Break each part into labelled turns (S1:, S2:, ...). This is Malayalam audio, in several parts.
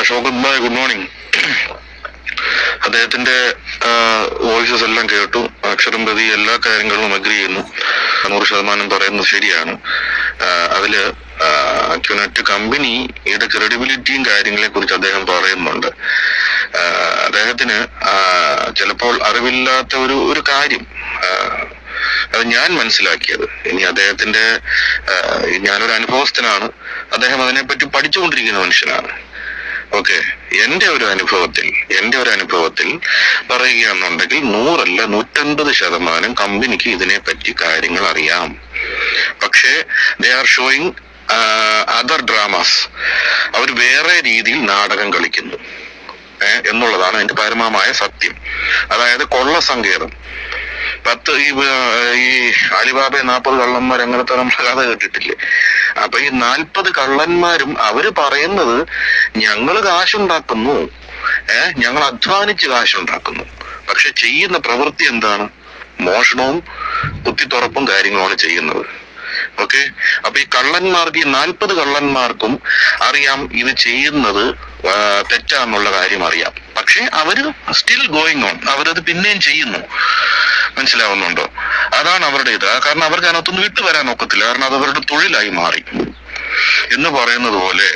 S1: ഷോക്കത്ത് ബായ് ഗുഡ് മോർണിംഗ് അദ്ദേഹത്തിന്റെ വോയിസസ് എല്ലാം കേട്ടു അക്ഷരം പ്രതി എല്ലാ കാര്യങ്ങളും അഗ്രി ചെയ്യുന്നു നൂറ് ശതമാനം പറയുന്നത് ശരിയാണ് ആ, അതില് ക്യുനെറ്റ് കമ്പനിയുടെ ക്രെഡിബിലിറ്റിയും കാര്യങ്ങളെ കുറിച്ച് അദ്ദേഹം പറയുന്നുണ്ട് ആ, അദ്ദേഹത്തിന് ആ, ചിലപ്പോൾ അറിവില്ലാത്ത ഒരു ഒരു കാര്യം ആ, അത് ഞാൻ മനസ്സിലാക്കിയത് ഇനി അദ്ദേഹത്തിന്റെ ആ, ഞാനൊരു അനുഭവസ്ഥനാണ് അദ്ദേഹം അതിനെപ്പറ്റി പഠിച്ചുകൊണ്ടിരിക്കുന്ന മനുഷ്യനാണ് ഓക്കെ എന്റെ ഒരു അനുഭവത്തിൽ എന്റെ ഒരു അനുഭവത്തിൽ പറയുകയാണെന്നുണ്ടെങ്കിൽ നൂറല്ല നൂറ്റൻപത് ശതമാനം കമ്പനിക്ക് ഇതിനെപ്പറ്റി കാര്യങ്ങൾ അറിയാം പക്ഷേ they are showing other dramas അവർ വേറെ രീതിയിൽ നാടകം കളിക്കുന്നു ഏ, എന്നുള്ളതാണ് അതിന്റെ പരമമായ സത്യം അതായത് കൊള്ള സങ്കേതം പത്ത് ഈ വ- ഈ അലിബാബ നാൽപ്പത് കള്ളന്മാർ അങ്ങനത്തെ നമ്മൾ കഥ കേട്ടിട്ടില്ലേ അപ്പൊ ഈ നാൽപ്പത് കള്ളന്മാരും അവര് പറയുന്നത് ഞങ്ങൾ കാശുണ്ടാക്കുന്നു ഏഹ് ഞങ്ങൾ അധ്വാനിച്ച് കാശുണ്ടാക്കുന്നു പക്ഷെ ചെയ്യുന്ന പ്രവൃത്തി എന്താണ് മോഷണവും കുത്തിത്തുറപ്പും കാര്യങ്ങളുമാണ് ചെയ്യുന്നത് ഓക്കെ അപ്പൊ ഈ കള്ളന്മാർക്ക് ഈ നാൽപ്പത് കള്ളന്മാർക്കും അറിയാം ഇത് ചെയ്യുന്നത് ആ, തെറ്റാന്നുള്ള കാര്യം അറിയാം പക്ഷെ അവര് സ്റ്റിൽ ഗോയിങ് ഓൺ അവരത് പിന്നെയും ചെയ്യുന്നു മനസ്സിലാവുന്നുണ്ടോ അതാണ് അവരുടെ ഇത് ആ, കാരണം അവർക്ക് അതിനകത്തൊന്നും വിട്ടു വരാൻ ഒക്കത്തില്ല കാരണം അത് അവരുടെ തൊഴിലായി മാറി എന്ന് പറയുന്നത് പോലെ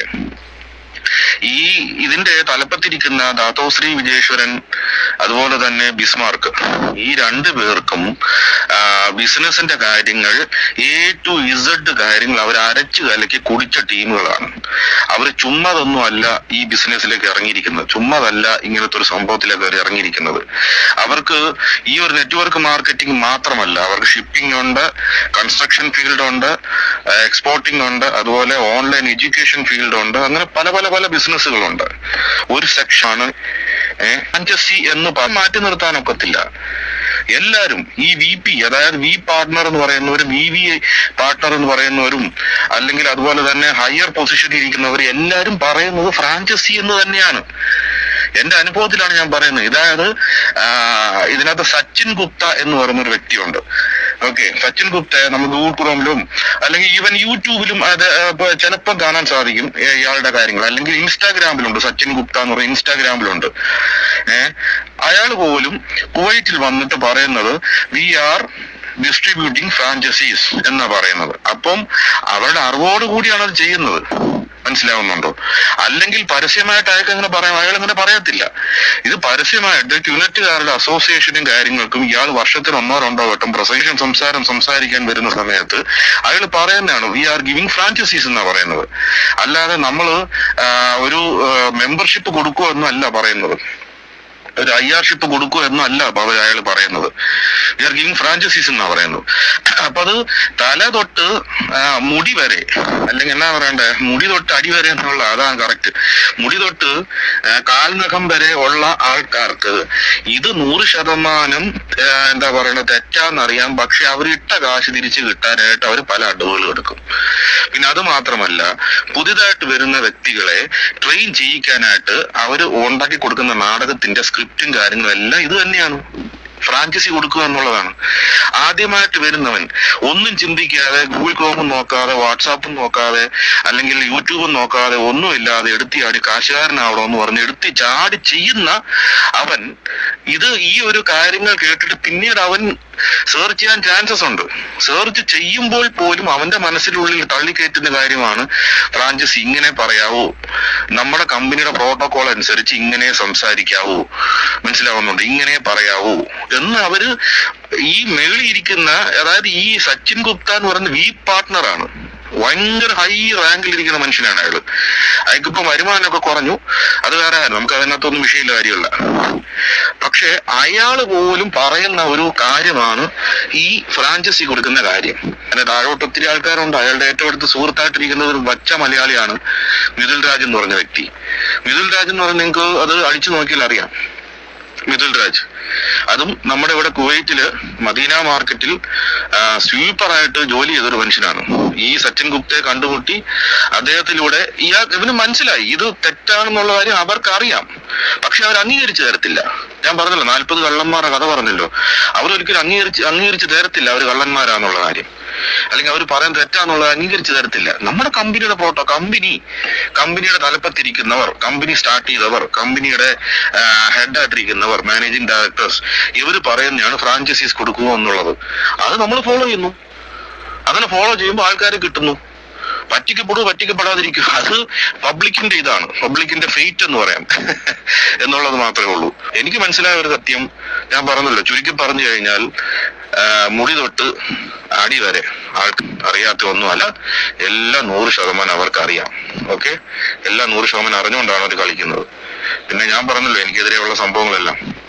S1: ഈ ഇതിന്റെ തലപ്പത്തിരിക്കുന്ന ദാത്തോശ്രീ വിജയേശ്വരൻ അതുപോലെ തന്നെ ബിസ്മാർക്ക് ഈ രണ്ടു പേർക്കും ആ, ബിസിനസിന്റെ കാര്യങ്ങൾ എ ടു ഇസഡ് കാര്യങ്ങൾ അവർ അരച്ചു കലക്കി കുടിച്ച ടീമുകളാണ് അവർ ചുമ്മാതൊന്നും അല്ല ഈ ബിസിനസ്സിലേക്ക് ഇറങ്ങിയിരിക്കുന്നത് ചുമ്മാതല്ല ഇങ്ങനത്തെ ഒരു സംഭവത്തിലേക്ക് അവർ ഇറങ്ങിയിരിക്കുന്നത് അവർക്ക് ഈ ഒരു നെറ്റ്വർക്ക് മാർക്കറ്റിംഗ് മാത്രമല്ല അവർക്ക് ഷിപ്പിംഗ് ഉണ്ട് കൺസ്ട്രക്ഷൻ ഫീൽഡ് ഉണ്ട് എക്സ്പോർട്ടിംഗ് ഉണ്ട് അതുപോലെ ഓൺലൈൻ എഡ്യൂക്കേഷൻ ഫീൽഡ് ഉണ്ട് അങ്ങനെ പല പല പല ബിസിനസ്സുകളുണ്ട് ഒരു സെക്ഷനാണ് അഞ്ചസി എന്ന് പറഞ്ഞ് മാറ്റി നിർത്താൻ ഒക്കത്തില്ല എല്ലാരും ഈ വി പി അതായത് വി പാർട്ട്ണർ എന്ന് പറയുന്നവരും വി വി പാർട്ട്ണർ എന്ന് പറയുന്നവരും അല്ലെങ്കിൽ അതുപോലെ തന്നെ ഹയർ പൊസിഷനിൽ ഇരിക്കുന്നവർ എല്ലാരും പറയുന്നത് ഫ്രാഞ്ചൈസി എന്ന് തന്നെയാണ് എന്റെ അനുഭവത്തിലാണ് ഞാൻ പറയുന്നത് ഇതായത് ആ, ഇതിനകത്ത് സച്ചിൻ ഗുപ്ത എന്ന് പറയുന്ന ഒരു വ്യക്തിയുണ്ട് ഓക്കെ സച്ചിൻ ഗുപ്തയെ നമുക്ക് ഗൂഗിൾ ക്രോമിലും അല്ലെങ്കിൽ ഈവൻ യൂട്യൂബിലും അത് ചിലപ്പോൾ കാണാൻ സാധിക്കും ഏ, ഇയാളുടെ കാര്യങ്ങൾ അല്ലെങ്കിൽ ഇൻസ്റ്റാഗ്രാമിലുണ്ട് സച്ചിൻ ഗുപ്ത എന്ന് പറയുന്ന ഇൻസ്റ്റാഗ്രാമിലുണ്ട് ഏഹ് അയാൾ പോലും കുവൈറ്റിൽ വന്നിട്ട് പറയുന്നത് വി ആർ ഡിസ്ട്രിബ്യൂട്ടിംഗ് ഫ്രാഞ്ചൈസീസ് എന്നാ പറയുന്നത് അപ്പം അവരുടെ അറിവോട് കൂടിയാണ് അത് ചെയ്യുന്നത് മനസ്സിലാവുന്നുണ്ടോ അല്ലെങ്കിൽ പരസ്യമായിട്ട് അയാൾക്ക് അങ്ങനെ പറയാം അയാൾ അങ്ങനെ പറയത്തില്ല ഇത് പരസ്യമായിട്ട് ക്യൂനറ്റുകാരുടെ അസോസിയേഷനും കാര്യങ്ങൾക്കും ഇയാൾ വർഷത്തിൽ ഒന്നോ രണ്ടോ വട്ടം പ്രസംഗം സംസാരം സംസാരിക്കാൻ വരുന്ന സമയത്ത് അയാൾ പറയുന്നതാണ് വി ആർ ഗിവിംഗ് ഫ്രാഞ്ചൈസീസ് എന്നാ പറയുന്നത് അല്ലാതെ നമ്മൾ ഒരു മെമ്പർഷിപ്പ് കൊടുക്കുക എന്നല്ല പറയുന്നത് ഒരു ഐ ആർ ഷിപ്പ് കൊടുക്കുക എന്നല്ല അവർ അയാൾ പറയുന്നത് വി ആർ ഗിവിംഗ് ഫ്രാഞ്ചൈസീസ് എന്നാ പറയുന്നത് അപ്പൊ അത് തല തൊട്ട് ആ, മുടി വരെ അല്ലെങ്കിൽ എന്നാ പറയണ്ടേ മുടി തൊട്ട് അടി വരെ എന്നുള്ള അതാണ് കറക്റ്റ് മുടി തൊട്ട് ആ, കാൽനഖം വരെ ഉള്ള ആൾക്കാർക്ക് ഇത് നൂറ് ശതമാനം ആ, എന്താ പറയണത് തെറ്റാന്നറിയാം പക്ഷെ അവർ ഇട്ട കാശ് തിരിച്ച് കിട്ടാനായിട്ട് അവർ പല അടവുകളും എടുക്കും പിന്നെ അത് മാത്രമല്ല പുതിയതായിട്ട് വരുന്ന വ്യക്തികളെ ട്രെയിൻ ചെയ്യിക്കാനായിട്ട് അവർ ഉണ്ടാക്കി കൊടുക്കുന്ന നാടകത്തിന്റെ സ്ക്രിപ്റ്റും കാര്യങ്ങളും എല്ലാം ഇത് തന്നെയാണ് ഫ്രാഞ്ചൈസി കൊടുക്കുക എന്നുള്ളതാണ് ആദ്യമായിട്ട് വരുന്നവൻ ഒന്നും ചിന്തിക്കാതെ ഗൂഗിൾ ക്രോമും നോക്കാതെ വാട്സാപ്പും നോക്കാതെ അല്ലെങ്കിൽ യൂട്യൂബും നോക്കാതെ ഒന്നുമില്ലാതെ എടുത്തിയാടി കാശുകാരനാവണമെന്ന് പറഞ്ഞ് എടുത്തി ചാടി ചെയ്യുന്ന അവൻ ഇത് ഈ ഒരു കാര്യങ്ങൾ കേട്ടിട്ട് പിന്നീട് അവൻ സെർച്ച് ചെയ്യാൻ ചാൻസസ് ഉണ്ട് സെർച്ച് ചെയ്യുമ്പോൾ പോലും അവന്റെ മനസ്സിനുള്ളിൽ തള്ളിക്കയറ്റുന്ന കാര്യമാണ് ഫ്രാഞ്ചൈസി ഇങ്ങനെ പറയാവൂ നമ്മുടെ കമ്പനിയുടെ പ്രോട്ടോകോൾ അനുസരിച്ച് ഇങ്ങനെ സംസാരിക്കാവൂ മനസ്സിലാവുന്നുണ്ട് ഇങ്ങനെ പറയാവൂ എന്ന് അവര് ഈ മേളിൽ ഇരിക്കുന്ന അതായത് ഈ സച്ചിൻ ഗുപ്ത എന്ന് പറയുന്ന വി പാർട്ട്ണറാണ് ഭയങ്കര ഹൈ റാങ്കിൽ ഇരിക്കുന്ന മനുഷ്യനാണ് അയാള് അയാൾക്കിപ്പോ വരുമാനമൊക്കെ കുറഞ്ഞു അത് വേറെ കാര്യം നമുക്ക് അതിനകത്തൊന്നും വിഷയമില്ല കാര്യമല്ല പക്ഷെ അയാള് പോലും പറയുന്ന ഒരു കാര്യമാണ് ഈ ഫ്രാഞ്ചൈസി കൊടുക്കുന്ന കാര്യം അതിന്റെ താഴോട്ട് ഒത്തിരി ആൾക്കാരുണ്ട് അയാളുടെ ഏറ്റവും അടുത്ത് സുഹൃത്തായിട്ടിരിക്കുന്നത് ഒരു വച്ച മലയാളിയാണ് മിഥുൽ രാജ് എന്ന് പറഞ്ഞ വ്യക്തി മിഥുൽ രാജ് എന്ന് പറഞ്ഞാൽ നിങ്ങൾക്ക് അത് അടിച്ചു നോക്കിയാൽ അറിയാം മിഥുൽ രാജ് അതും നമ്മുടെ ഇവിടെ കുവൈറ്റില് മദീന മാർക്കറ്റിൽ സ്വീപ്പറായിട്ട് ജോലി ചെയ്തൊരു മനുഷ്യനാണ് ഈ സച്ചിൻ ഗുപ്തയെ കണ്ടുമുട്ടി അദ്ദേഹത്തിലൂടെ ഇയാൾ ഇവന് മനസ്സിലായി ഇത് തെറ്റാണെന്നുള്ള കാര്യം അവർക്കറിയാം പക്ഷെ അവർ അംഗീകരിച്ചു തരത്തില്ല ഞാൻ പറഞ്ഞല്ലോ നാൽപ്പത് കള്ളന്മാരുടെ കഥ പറഞ്ഞല്ലോ അവരൊരിക്കലും അംഗീകരിച്ച് അംഗീകരിച്ച് തരത്തില്ല അവർ കള്ളന്മാരാന്നുള്ള കാര്യം അല്ലെങ്കിൽ അവർ പറയാൻ തെറ്റാന്നുള്ളത് അംഗീകരിച്ച് തരത്തില്ല നമ്മുടെ കമ്പനിയുടെ പ്രോട്ടോ കമ്പനി കമ്പനിയുടെ തലപ്പത്തിരിക്കുന്നവർ കമ്പനി സ്റ്റാർട്ട് ചെയ്തവർ കമ്പനിയുടെ ഹെഡായിട്ടിരിക്കുന്നവർ മാനേജിംഗ് ഡയറക്ടേഴ്സ് ഇവർ പറയുന്നതാണ് ഫ്രാഞ്ചൈസീസ് കൊടുക്കുക എന്നുള്ളത് അത് നമ്മൾ ഫോളോ ചെയ്യുന്നു അങ്ങനെ ഫോളോ ചെയ്യുമ്പോൾ ആൾക്കാർ കിട്ടുന്നു പറ്റിക്കപ്പെടുക പറ്റിക്കപ്പെടാതിരിക്കുക അത് പബ്ലിക്കിന്റെ ഇതാണ് പബ്ലിക്കിന്റെ ഫെയ്റ്റ് എന്ന് പറയാം എന്നുള്ളത് മാത്രമേ ഉള്ളൂ എനിക്ക് മനസ്സിലായ ഒരു സത്യം ഞാൻ പറഞ്ഞല്ലോ ചുരുക്കി പറഞ്ഞു കഴിഞ്ഞാൽ ആ, മുടി തൊട്ട് അടി വരെ ആൾക്ക് അറിയാത്ത ഒന്നുമല്ല എല്ലാം നൂറ് ശതമാനം അവർക്ക് അറിയാം ഓക്കെ എല്ലാം നൂറ് ശതമാനം അറിഞ്ഞുകൊണ്ടാണ് അവർ കളിക്കുന്നത് പിന്നെ ഞാൻ പറഞ്ഞല്ലോ എനിക്കെതിരെയുള്ള സംഭവങ്ങളെല്ലാം